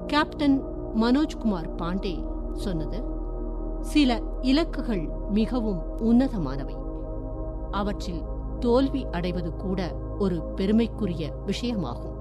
Captain Manojkumar Pandey சொன்னது சில இலக்குகள் மிகவும் உன்னதமானவை அவற்றில் தோல்வி அடைவது கூட ஒரு பெருமைக்குரிய விஷயமாகும்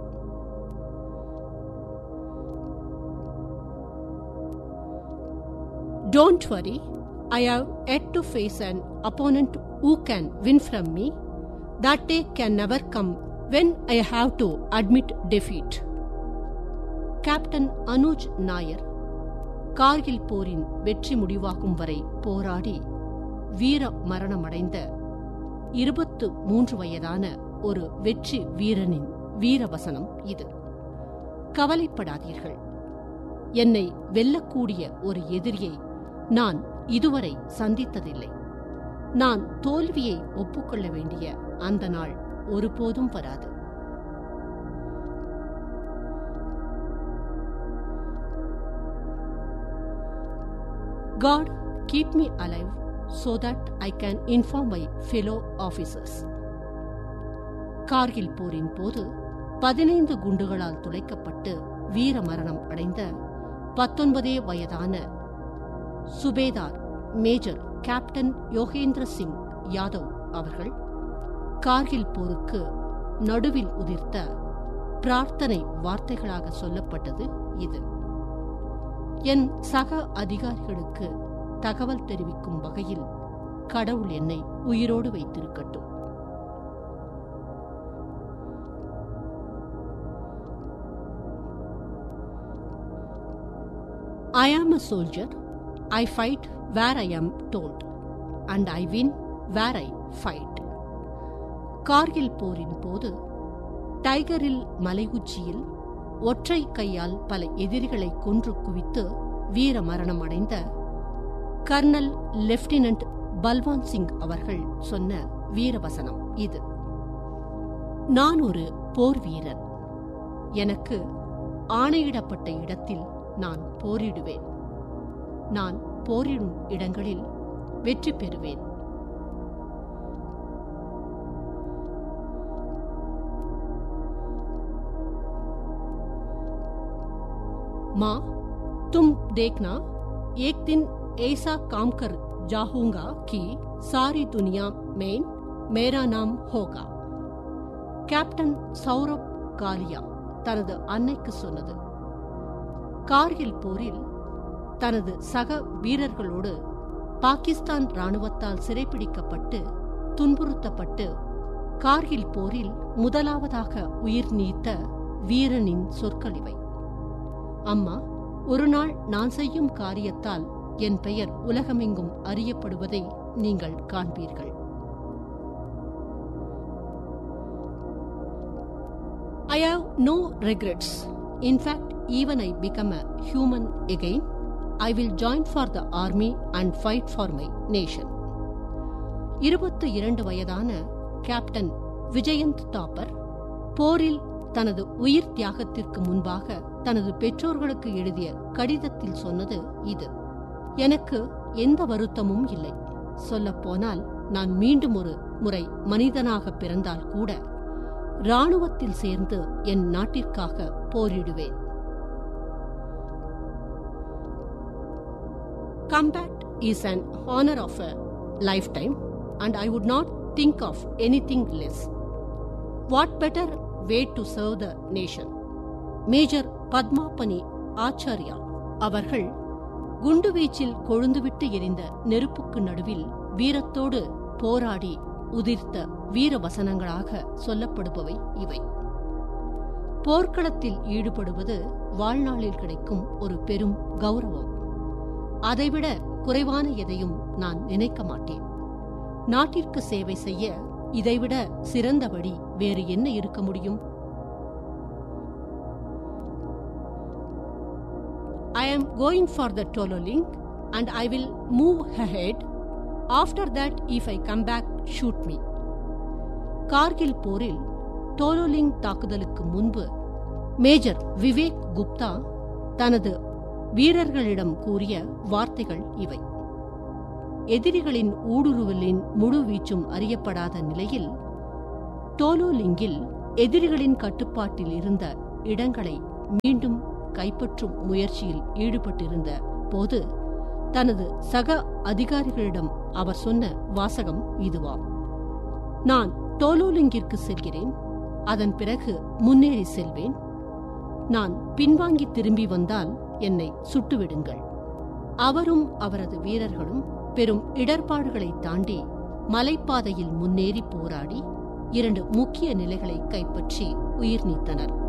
Don't worry, I have yet to face an opponent who can win from me. That day can never come when I have to admit defeat. Captain Anuj Nair Kargil போரின் வெற்றி முடிவாகும் வரை போராடி வீர மரணமடைந்த இருபத்து மூன்று வயதான ஒரு வெற்றி வீரனின் வீரவசனம் இது கவலைப்படாதீர்கள் என்னை வெல்லக்கூடிய ஒரு எதிரியை நான் இதுவரை சந்தித்ததில்லை நான் தோல்வியை ஒப்புக்கொள்ள வேண்டிய அந்த நாள் ஒருபோதும் வராது God keep me alive so that I can inform my fellow officers. Kargil போரின் போது பதினைந்து குண்டுகளால் துளைக்கப்பட்டு வீர மரணம் அடைந்த பத்தொன்பதே வயதான சுபேதார் மேஜர் கேப்டன் யோகேந்திர சிங் யாதவ் அவர்கள் கார்கில் போருக்கு நடுவில் உதிர்த்த பிரார்த்தனை வார்த்தைகளாக சொல்லப்பட்டது இது என் சக அதிகாரிகளுக்கு தகவல் தெரிவிக்கும் வகையில் கடவுள் என்னை உயிரோடு வைத்திருக்கட்டும் I am a soldier. I fight where I am told. And I win where I fight. Kargil போரின் போது டைகரில் மலை உச்சியில் ஒற்றை கையால் பல எதிரிகளை கொன்று குவித்து வீர மரணம் அடைந்த கர்னல் லெப்டினன்ட் பல்வான் சிங் அவர்கள் சொன்ன வீரவசனம் இது நான் ஒரு போர் வீரன் எனக்கு ஆணையிடப்பட்ட இடத்தில் நான் போரிடுவேன் நான் போரிடும் இடங்களில் வெற்றி பெறுவேன் माँ तुम देखना एक दिन ऐसा काम कर जाऊंगा कि सारी दुनिया में मेरा नाम होगा கேப்டன் சௌரப் காலியா தனது அன்னைக்கு சொன்னது கார்கில் போரில் தனது சக வீரர்களோடு பாகிஸ்தான் ராணுவத்தால் சிறைப்பிடிக்கப்பட்டு துன்புறுத்தப்பட்டு கார்கில் போரில் முதலாவதாக உயிர் நீத்த வீரனின் சொற்களிவை அம்மா ஒரு நாள் நான் செய்யும் காரியத்தால் என் பெயர் உலகமெங்கும் அறியப்படுவதை நீங்கள் காண்பீர்கள் I have no regrets. In fact, even I become a human again, I will join for the army and fight for my nation. இருபத்து இரண்டு வயதான கேப்டன் விஜயந்த் தாப்பர் போரில் தனது உயிர் தியாகத்திற்கு முன்பாக தனது பெற்றோர்களுக்கு எழுதிய கடிதத்தில் சொன்னது இது எனக்கு எந்த வருத்தமும் இல்லை சொல்லப்போனால் நான் மீண்டும் ஒரு முறை மனிதனாக பிறந்தால் கூட ராணுவத்தில் சேர்ந்து என் நாட்டிற்காக போரிடுவேன் Combat is an honor of a lifetime, and I would not think of anything less. What better way to serve the nation? Major Padmapani Acharya அவர்கள் குண்டுவீச்சில் கொழுந்துவிட்டு எரிந்த நெருப்புக்கு நடுவில் வீரத்தோடு போராடி உதிர்த்த வீர வசனங்களாக சொல்லப்படுபவை இவை போர்க்களத்தில் ஈடுபடுவது வாழ்நாளில் கிடைக்கும் ஒரு பெரும் கௌரவம் அதைவிட குறைவான எதையும் நான் நினைக்க மாட்டேன் நாட்டிற்கு சேவை செய்ய இதைவிட சிறந்தபடி வேறு என்ன இருக்க முடியும் I am going for the Tololing and I will move ahead. After that, if I come back, shoot me. Kargil போரில் டோலோலிங் தாக்குதலுக்கு முன்பு மேஜர் விவேக் குப்தா தனது வீரர்களிடம் கூறிய வார்த்தைகள் இவை எதிரிகளின் ஊடுருவலின் முழு வீச்சும் அறியப்படாத நிலையில் டோலோலிங்கில் எதிரிகளின் கட்டுப்பாட்டில் இருந்த இடங்களை மீண்டும் கைப்பற்றும் முயற்சியில் ஈடுபட்டிருந்த போது தனது சக அதிகாரிகளிடம் அவர் சொன்ன வாசகம் இதுவாம் நான் டோலோலிங்கிற்கு செல்கிறேன் அதன் பிறகு முன்னேறி செல்வேன் நான் பின்வாங்கி திரும்பி வந்தால் என்னை சுட்டுவிடுங்கள் அவரும் அவரது வீரர்களும் பெரும் இடர்பாடுகளை தாண்டி மலைப்பாதையில் முன்னேறி போராடி இரண்டு முக்கிய நிலைகளை கைப்பற்றி உயிர் நீத்தனர்